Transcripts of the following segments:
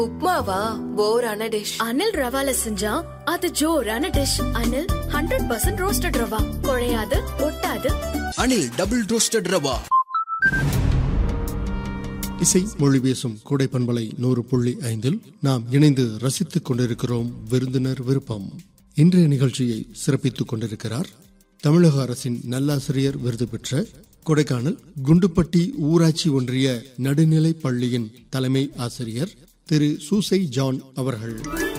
உப்மாவா போரான dish Anil ரவால செஞ்சா அது ஜோரான dish Anil hundred percent roasted rava குழையாது ஒட்டாது அனில் டபுள் ரோஸ்டட் ரவா இசை மொழி பேசும் கூடை பண்பலை நூறு புள்ளி ஐந்தில் நாம் இணைந்து ரசித்துக் கொண்டிருக்கிறோம் விருந்தினர் விருப்பம் இன்றைய நிகழ்ச்சியை சிறப்பித்துக் கொண்டிருக்கிறார் தமிழக அரசின் நல்லாசிரியர் விருது பெற்ற கொடைக்கானல் குண்டுப்பட்டி ஊராட்சி ஒன்றிய நடுநிலை பள்ளியின் தலைமை ஆசிரியர் திரு சூசை ஜான் அவர்கள்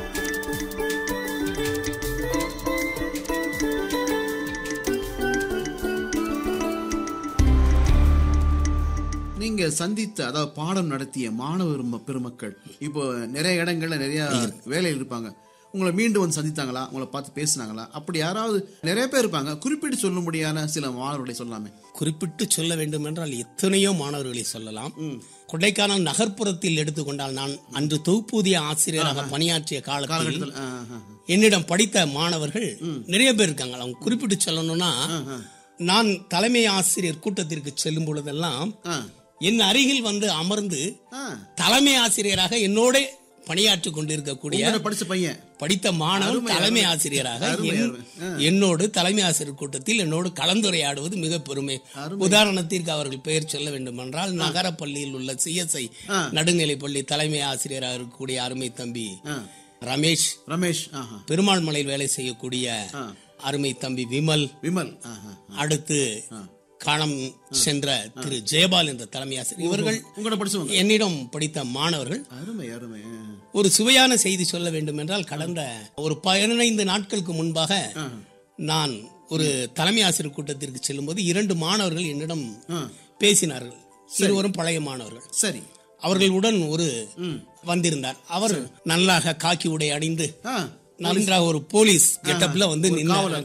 நீங்க சந்தித்த அதாவது பாடம் நடத்திய மாணவர் ம- பெருமக்கள் இப்போ நிறைய இடங்கள்ல நிறைய வேலையில் இருப்பாங்க உங்களை மீண்டும் வந்து சந்தித்தாங்களா உங்களை பார்த்து பேசினாங்களா அப்படி யாராவது நிறைய பேர் இருப்பாங்க குறிப்பிட்டு சொல்லும்படியான சில மாணவர்களை சொல்லாமே குறிப்பிட்டு சொல்ல வேண்டும் என்றால் எத்தனையோ மாணவர்களை சொல்லலாம் கொடைக்கானல் நகர்ப்புறத்தில் எடுத்துக்கொண்டால் நான் அன்று தொகுப்பூதிய ஆசிரியராக பணியாற்றிய காலத்தில் காலகட்டத்தில் ஆ, ஆ, ஆ. என்னிடம் படித்த மாணவர்கள் நிறைய பேர் இருக்காங்க அவங்க குறிப்பிட்டு சொல்லணும்னா நான் தலைமை ஆசிரியர் கூட்டத்திற்கு செல்லும் பொழுதெல்லாம் ஆ. என் அருகில் வந்து அமர்ந்து ஆ. தலைமை ஆசிரியராக என்னோட பணியாற்றி கொண்டிருக்கக்கூடிய உங்களோட படிச்ச பையன் படித்த மாணவன் அருமை, தலைமை அருமை. ஆசிரியராக அருமை, என்- அருமை. ஆ. என்னோடு தலைமை ஆசிரியர் கூட்டத்தில் என்னோடு கலந்துரையாடுவது மிக பெருமை உதாரணத்திற்கு அவர்கள் பெயர் சொல்ல வேண்டும் என்றால் நகர பள்ளியில் உள்ள சிஎஸ்ஐ ஆ. நடுநிலை பள்ளி தலைமை ஆசிரியராக இருக்கக்கூடிய அருமை தம்பி ஆ. ரமேஷ் ரமேஷ் ஆஹா. பெருமாள் மலையில் வேலை செய்யக்கூடிய ஆ. அருமை தம்பி விமல் விமல் ஆஹா. அடுத்து காணம் சென்ற திரு ஜெயபால் என்ற தலைமை ஆசிரியர் இவர்கள் உங்களோட படிச்சவங்க என்னிடம் படித்த மாணவர்கள் அருமை அருமை ஆ. ஒரு சுவையான செய்தி சொல்ல வேண்டும் என்றால் கடந்த ஒரு பதினைந்து நாட்களுக்கு முன்பாக நான் ஒரு தலைமை ஆசிரியர் கூட்டத்திற்கு செல்லும்போது இரண்டு மாணவர்கள் என்னிடம் பேசினார்கள் இருவரும் பழைய மாணவர்கள் சரி அவர்களுடன் ஒரு வந்திருந்தார் அவர் நல்லாக காக்கி உடை அணிந்து ஆ. நன்றாக ஒரு போலீஸ் கெட்டப்ல வந்து நின்று